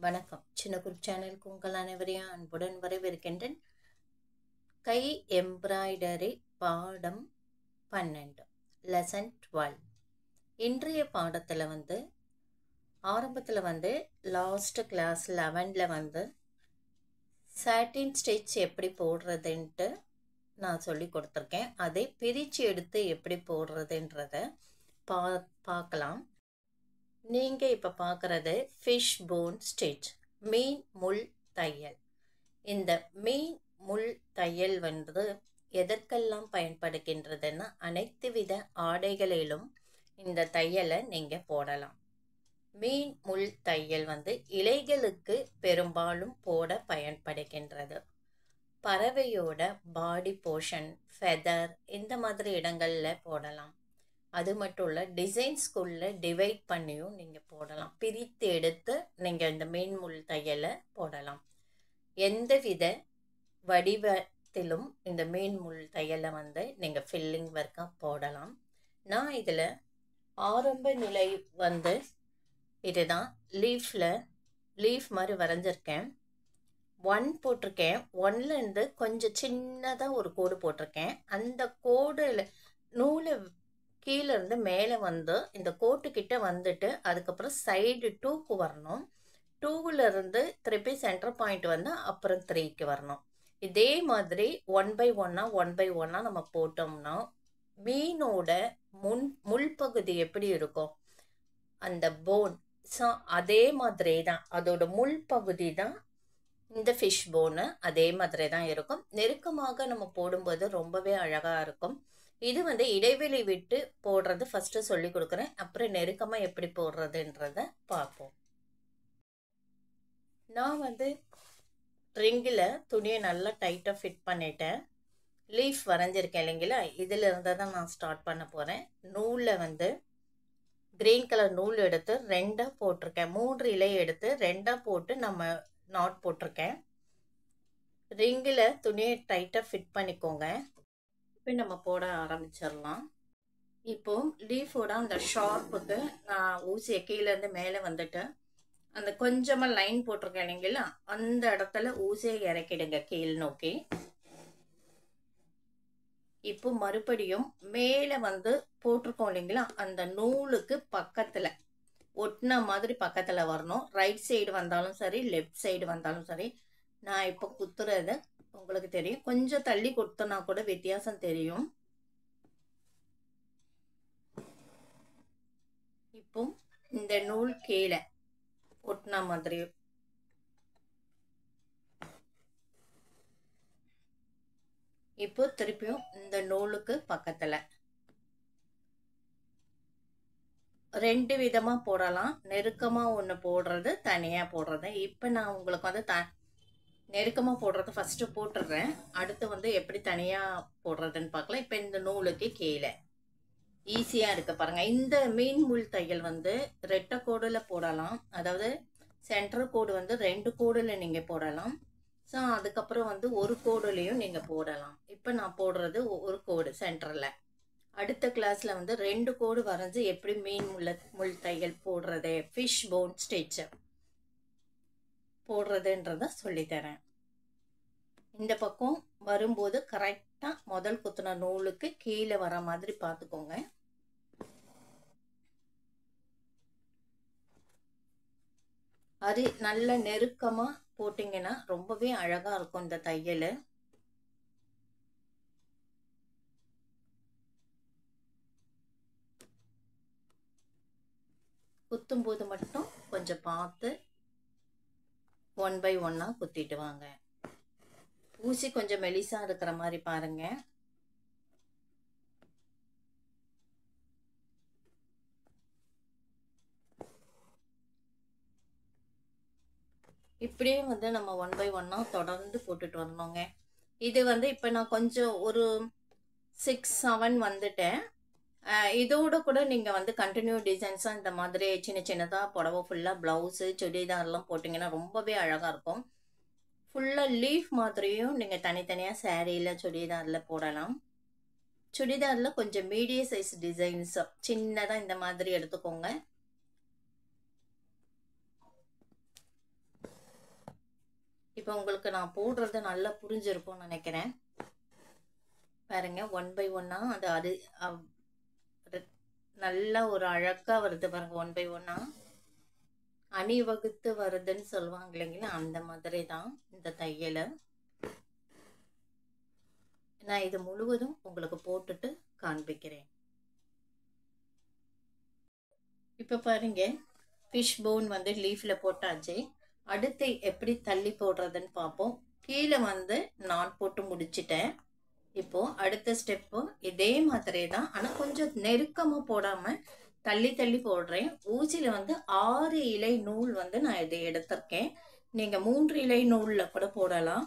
வணக்கம் சின்ன குரூப் சேனலுக்கு உங்கள் அனைவரையும் அன்புடன் வரவேற்கின்றேன் கை எம்ப்ராய்டரி பாடம் பன்னெண்டு லெசன் டுவெல் இன்றைய பாடத்தில் வந்து ஆரம்பத்தில் வந்து லாஸ்ட் கிளாஸ் லெவனில் வந்து சாட்டின் ஸ்டிச் எப்படி போடுறதுன்ட்டு நான் சொல்லி கொடுத்துருக்கேன் அதை பிரித்து எடுத்து எப்படி போடுறதுன்றத பா பார்க்கலாம் நீங்கள் இப்போ பார்க்குறது ஃபிஷ் போன் ஸ்டிச் மீன் முள் தையல் இந்த மீன் முள் தையல் வந்து எதற்கெல்லாம் பயன்படுகின்றதுன்னா அனைத்து வித ஆடைகளிலும் இந்த தையலை நீங்கள் போடலாம் மீன் முள் தையல் வந்து இலைகளுக்கு பெரும்பாலும் போட பயன்படுகின்றது பறவையோட பாடி போர்ஷன் ஃபெதர் இந்த மாதிரி இடங்களில் போடலாம் அது மட்டும் இல்லை டிசைன்ஸ்குள்ளே டிவைட் பண்ணியும் நீங்கள் போடலாம் பிரித்து எடுத்து நீங்கள் இந்த மீன் முள் தையலை போடலாம் எந்தவித வடிவத்திலும் இந்த மீன் முள் தையலை வந்து நீங்கள் ஃபில்லிங் ஒர்க்காக போடலாம் நான் இதில் ஆரம்ப நிலை வந்து இதுதான் லீஃபில் லீஃப் மாதிரி வரைஞ்சிருக்கேன் ஒன் போட்டிருக்கேன் ஒன்லேருந்து கொஞ்சம் சின்னதாக ஒரு கோடு போட்டிருக்கேன் அந்த கோடில் நூலை கீழே இருந்து மேலே வந்து இந்த கோட்டுக்கிட்ட வந்துட்டு அதுக்கப்புறம் சைடு டூக்கு வரணும் டூவில் இருந்து திருப்பி சென்டர் பாயிண்ட் வந்து அப்புறம் த்ரீக்கு வரணும் இதே மாதிரி ஒன் பை ஒன்னாக ஒன் பை ஒன்னாக நம்ம போட்டோம்னா மீனோட முன் முள்பகுதி எப்படி இருக்கும் அந்த போன் ஸோ அதே மாதிரி தான் அதோட முள் பகுதி தான் இந்த ஃபிஷ் போனு அதே மாதிரி தான் இருக்கும் நெருக்கமாக நம்ம போடும்போது ரொம்பவே அழகாக இருக்கும் இது வந்து இடைவெளி விட்டு போடுறது ஃபஸ்ட்டு சொல்லி கொடுக்குறேன் அப்புறம் நெருக்கமாக எப்படி போடுறதுன்றத பார்ப்போம் நான் வந்து ரிங்கில் துணியை நல்லா டைட்டாக ஃபிட் பண்ணிட்டேன் லீஃப் வரைஞ்சிருக்கேன் இல்லைங்களா இதில் இருந்தால் தான் நான் ஸ்டார்ட் பண்ண போகிறேன் நூலில் வந்து க்ரீன் கலர் நூல் எடுத்து ரெண்டாக போட்டிருக்கேன் மூன்று இலை எடுத்து ரெண்டாக போட்டு நம்ம நாட் போட்டிருக்கேன் ரிங்கில் துணியை டைட்டாக ஃபிட் பண்ணிக்கோங்க இப்போ நம்ம போட ஆரம்பிச்சிடலாம் இப்போ லீஃபோட அந்த ஷார்ப்புக்கு நான் ஊசியை கீழேருந்து மேலே வந்துட்டு அந்த கொஞ்சமாக லைன் போட்டிருக்கேன் இல்லைங்களா அந்த இடத்துல ஊசியை இறக்கிடுங்க கீழ் நோக்கி இப்போ மறுபடியும் மேலே வந்து போட்டிருக்கோம் இல்லைங்களா அந்த நூலுக்கு பக்கத்தில் ஒட்டின மாதிரி பக்கத்தில் வரணும் ரைட் சைடு வந்தாலும் சரி லெஃப்ட் சைடு வந்தாலும் சரி நான் இப்போ குத்துறத உங்களுக்கு தெரியும் கொஞ்சம் தள்ளி கொடுத்தனா கூட வித்தியாசம் தெரியும் இப்போ இந்த நூல் கீழே ஒட்டின மாதிரி இப்போ திருப்பியும் இந்த நூலுக்கு பக்கத்தில் ரெண்டு விதமாக போடலாம் நெருக்கமாக ஒன்று போடுறது தனியாக போடுறது இப்போ நான் உங்களுக்கு வந்து த நெருக்கமாக போடுறது ஃபஸ்ட்டு போட்டுடுறேன் அடுத்து வந்து எப்படி தனியாக போடுறதுன்னு பார்க்கலாம் இப்போ இந்த நூலுக்கு கீழே ஈஸியாக இருக்குது பாருங்கள் இந்த மீன் முள் தையல் வந்து ரெட்டை கோடில் போடலாம் அதாவது சென்டர் கோடு வந்து ரெண்டு கோடில் நீங்கள் போடலாம் ஸோ அதுக்கப்புறம் வந்து ஒரு கோடுலேயும் நீங்கள் போடலாம் இப்போ நான் போடுறது ஒரு கோடு சென்டரில் அடுத்த கிளாஸில் வந்து ரெண்டு கோடு வரைஞ்சி எப்படி மீன் முள்ள முள் தையல் போடுறது ஃபிஷ் போன் ஸ்டிச்சு போடுறதுன்றத சொல்லித்தரேன் இந்த பக்கம் வரும்போது கரெக்டாக முதல் குத்துன நூலுக்கு கீழே வர மாதிரி பார்த்துக்கோங்க அது நல்ல நெருக்கமாக போட்டிங்கன்னா ரொம்பவே அழகாக இருக்கும் இந்த தையல் குத்தும்போது மட்டும் கொஞ்சம் பார்த்து ஒன் பை ஒன்னாக குத்திட்டு வாங்க ஊசி கொஞ்சம் மெலிசாக இருக்கிற மாதிரி பாருங்க இப்படியே வந்து நம்ம ஒன் பை ஒன்னாக தொடர்ந்து போட்டுட்டு வரணுங்க இது வந்து இப்போ நான் கொஞ்சம் ஒரு சிக்ஸ் செவன் வந்துட்டேன் இதோட கூட நீங்கள் வந்து கண்டினியூ டிசைன்ஸாக இந்த மாதிரி சின்ன சின்னதாக புடவை ஃபுல்லாக ப்ளவுஸு சுடிதார்லாம் போட்டிங்கன்னா ரொம்பவே அழகாக இருக்கும் ஃபுல்லாக லீஃப் மாதிரியும் நீங்கள் தனித்தனியாக சேரீயில் சுடிதாரில் போடலாம் சுடிதாரில் கொஞ்சம் மீடியம் சைஸ் டிசைன்ஸ் சின்னதாக இந்த மாதிரி எடுத்துக்கோங்க இப்போ உங்களுக்கு நான் போடுறது நல்லா புரிஞ்சிருக்கும்னு நினைக்கிறேன் பாருங்க ஒன் பை ஒன்னா அது அது அவ்- அது நல்லா ஒரு அழகா வருது பாருங்க ஒன் பை ஒன்னா அணிவகுத்து வருதுன்னு சொல்லுவாங்க இல்லைங்களா அந்த மாதிரி தான் இந்த தையலை நான் இது முழுவதும் உங்களுக்கு போட்டுட்டு காண்பிக்கிறேன் இப்போ பாருங்க ஃபிஷ் போன் வந்து லீஃப்ல போட்டாச்சு அடுத்து எப்படி தள்ளி போடுறதுன்னு பார்ப்போம் கீழே வந்து நான் போட்டு முடிச்சிட்டேன் இப்போ அடுத்த ஸ்டெப்பு இதே மாதிரி தான் ஆனால் கொஞ்சம் நெருக்கமாக போடாமல் தள்ளி தள்ளி போடுறேன் ஊசியில் வந்து ஆறு இலை நூல் வந்து நான் இதை எடுத்திருக்கேன் நீங்கள் மூன்று இலை நூலில் கூட போடலாம்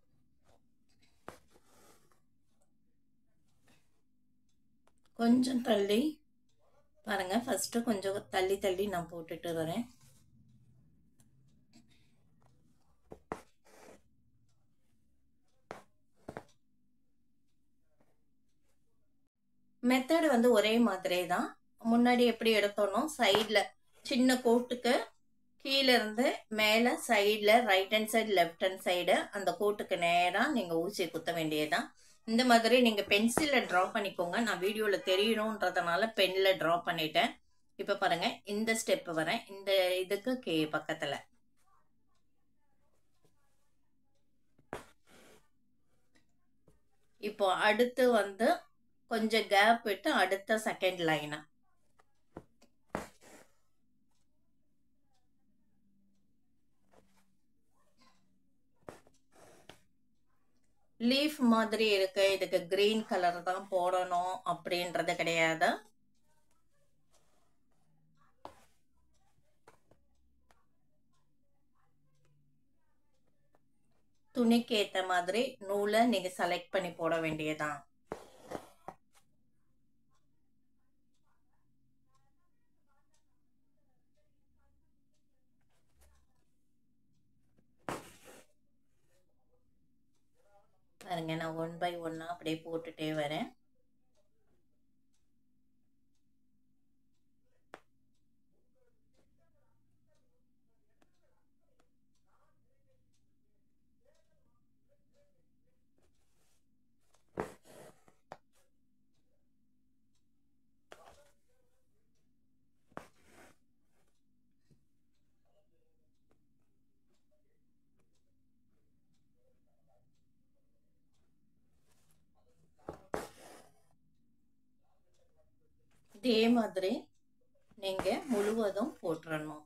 கொஞ்சம் தள்ளி பாருங்க ஃபர்ஸ்ட் கொஞ்சம் தள்ளி தள்ளி நான் போட்டுட்டு வரேன் மெத்தட் வந்து ஒரே மாதிரி தான் முன்னாடி எப்படி எடுத்தோனோ சைடில் சின்ன கோட்டுக்கு கீழே இருந்து மேலே சைடில் right hand side left hand side அந்த கோட்டுக்கு நேராக நீங்கள் ஊசியை குத்த வேண்டியதுதான் இந்த மாதிரி நீங்கள் பென்சிலில் ட்ரா பண்ணிக்கோங்க நான் வீடியோவில் தெரியணுன்றதுனால பென்னில் ட்ரா பண்ணிட்டேன் இப்போ பாருங்க இந்த ஸ்டெப் வரேன் இந்த இதுக்கு கே பக்கத்தில் இப்போ அடுத்து வந்து கொஞ்சம் கேப் விட்டு அடுத்த செகண்ட் லைனு லீஃப் மாதிரி இருக்கு இதுக்கு கிரீன் கலர் தான் போடணும் அப்படின்றது கிடையாது துணிக்கு ஏற்ற மாதிரி நூலை நீங்க செலக்ட் பண்ணி போட வேண்டியதான் பாருங்க நான் ஒன் பை ஒன்னா அப்படியே போட்டுட்டே வரேன் இதே மாதிரி நீங்க முழுவதும் போட்டுறணும்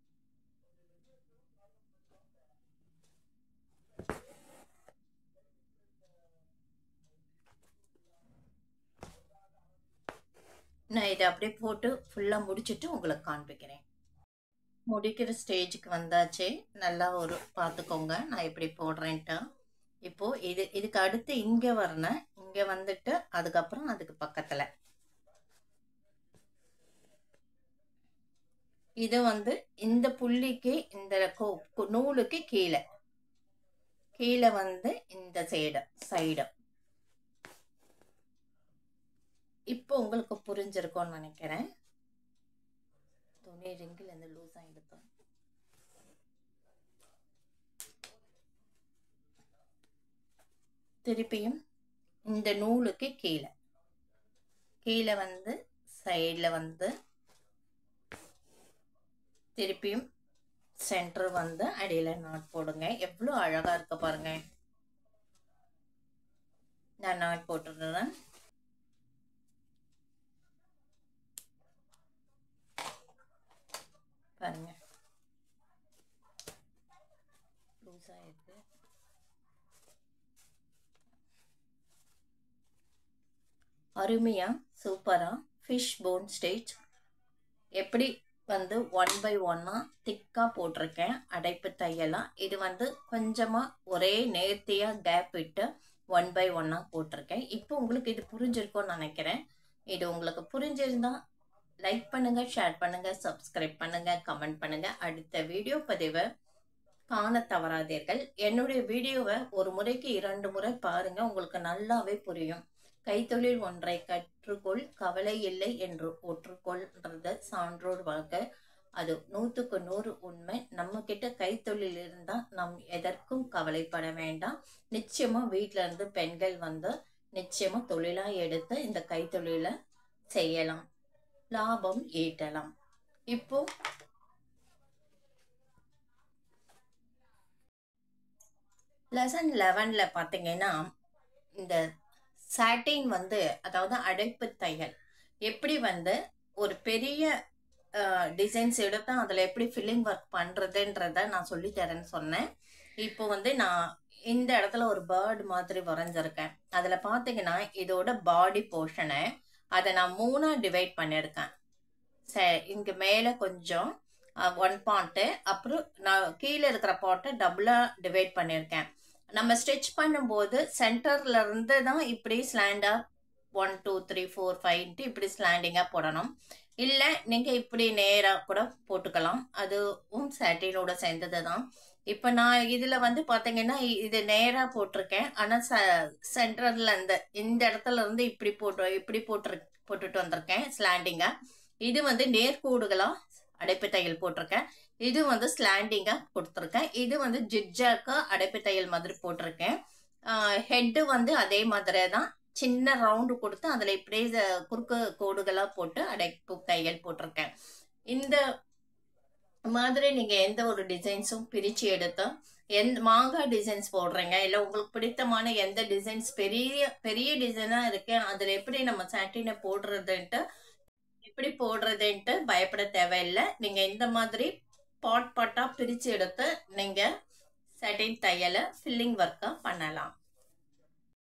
நான் இதை அப்படியே போட்டு ஃபுல்லாக முடிச்சுட்டு உங்களுக்கு காண்பிக்கிறேன் முடிக்கிற ஸ்டேஜுக்கு வந்தாச்சு நல்லா ஒரு பார்த்துக்கோங்க நான் எப்படி போடுறேன்ட்டு இப்போது இது இதுக்கு அடுத்து இங்கே வரணும் இங்கே வந்துட்டு அதுக்கப்புறம் அதுக்கு பக்கத்தில் இது வந்து இந்த புள்ளிக்கு இந்த கோ- கு- நூலுக்கு கீழே கீழே வந்து இந்த சைடு சைடு இப்போ உங்களுக்கு புரிஞ்சிருக்கும்னு நினைக்கிறேன் துணி ரிங்கில் இருந்து லூஸாக எடுத்தோம் திருப்பியும் இந்த நூலுக்கு கீழே கீழே வந்து சைடில் வந்து திருப்பியும் சென்டர் வந்து அடியில் நாட் போடுங்க எவ்வளோ அழகாக இருக்க பாருங்க நான் நாட் போட்டுடுறேன் பாருங்க லூஸாக இருக்கு அருமையாக சூப்பராக ஃபிஷ் போன் ஸ்டேஜ் எப்படி வந்து ஒன் பை ஒன்னாக திக்காக போட்டிருக்கேன் அடைப்பு தையலாம் இது வந்து கொஞ்சமாக ஒரே நேர்த்தியாக கேப் விட்டு ஒன் பை ஒன்னாக போட்டிருக்கேன் இப்போ உங்களுக்கு இது புரிஞ்சிருக்கும்னு நினைக்கிறேன் இது உங்களுக்கு புரிஞ்சிருந்தா லைக் பண்ணுங்க ஷேர் பண்ணுங்க சப்ஸ்கிரைப் பண்ணுங்க கமெண்ட் பண்ணுங்க அடுத்த வீடியோ பதிவை காண தவறாதீர்கள் என்னுடைய வீடியோவை ஒரு முறைக்கு இரண்டு முறை பாருங்க உங்களுக்கு நல்லாவே புரியும் கைத்தொழில் ஒன்றை கற்றுக்கொள் கவலை இல்லை என்று ஒற்றுக்கொள்ன்றது சான்றோர் வாழ்க்கை அது நூற்றுக்கு நூறு உண்மை நம்ம கிட்ட கைத்தொழில் இருந்தால் நம் எதற்கும் கவலைப்பட வேண்டாம் நிச்சயமாக வீட்டில் இருந்து பெண்கள் வந்து நிச்சயமாக தொழிலாக எடுத்து இந்த கைத்தொழிலை செய்யலாம் லாபம் ஈட்டலாம் இப்போ லெசன் லெவனில் பார்த்தீங்கன்னா இந்த சாட்டின் வந்து அதாவது அடைப்பு தையல் எப்படி வந்து ஒரு பெரிய டிசைன்ஸ் எடுத்து அதில் எப்படி ஃபில்லிங் ஒர்க் பண்ணுறதுன்றத நான் சொல்லித்தரேன்னு சொன்னேன் இப்போ வந்து நான் இந்த இடத்துல ஒரு பேர்டு மாதிரி வரைஞ்சிருக்கேன் அதில் பார்த்தீங்கன்னா இதோட பாடி போர்ஷனை அதை நான் மூணாக டிவைட் பண்ணியிருக்கேன் ச இங்கே மேலே கொஞ்சம் ஒன் பாட்டு அப்புறம் நான் கீழே இருக்கிற பாட்டை டபுளாக டிவைட் பண்ணியிருக்கேன் நம்ம ஸ்டிச் பண்ணும்போது சென்டர்ல இருந்து தான் இப்படி ஸ்லாண்டாக ஒன் டூ த்ரீ ஃபோர் ஃபைவ்ன்ட்டு இப்படி ஸ்லாண்டிங்காக போடணும் இல்லை நீங்கள் இப்படி நேராக கூட போட்டுக்கலாம் அதுவும் சாட்டினோட சேர்ந்தது தான் இப்போ நான் இதில் வந்து பார்த்தீங்கன்னா இது நேராக போட்டிருக்கேன் ஆனால் ச சென்டரில் இந்த இந்த இடத்துல இருந்து இப்படி போட்டு இப்படி போட்டு போட்டுட்டு வந்திருக்கேன் ஸ்லாண்டிங்காக இது வந்து நேர்கோடுகளாக அடைப்பு தையல் போட்டிருக்கேன் இது வந்து ஸ்லாண்டிங்காக கொடுத்துருக்கேன் இது வந்து ஜிட்ஜாக்கா அடைப்பு தையல் மாதிரி போட்டிருக்கேன் ஹெட்டு வந்து அதே மாதிரி தான் சின்ன ரவுண்டு கொடுத்து அதில் இப்படியே குறுக்கு கோடுகளாக போட்டு அடைப்பு தையல் போட்டிருக்கேன் இந்த மாதிரி நீங்கள் எந்த ஒரு டிசைன்ஸும் பிரித்து எடுத்தா எந்த மாங்காய் டிசைன்ஸ் போடுறீங்க இல்லை உங்களுக்கு பிடித்தமான எந்த டிசைன்ஸ் பெரிய பெரிய டிசைனாக இருக்கு அதில் எப்படி நம்ம சாட்டினை போடுறதுன்ட்டு எப்படி போடுறதுன்ட்டு பயப்பட தேவையில்லை நீங்கள் இந்த மாதிரி பாட் பாட்டாக பிரித்து எடுத்து நீங்கள் சட்டின் தையலை ஃபில்லிங் ஒர்க்காக பண்ணலாம்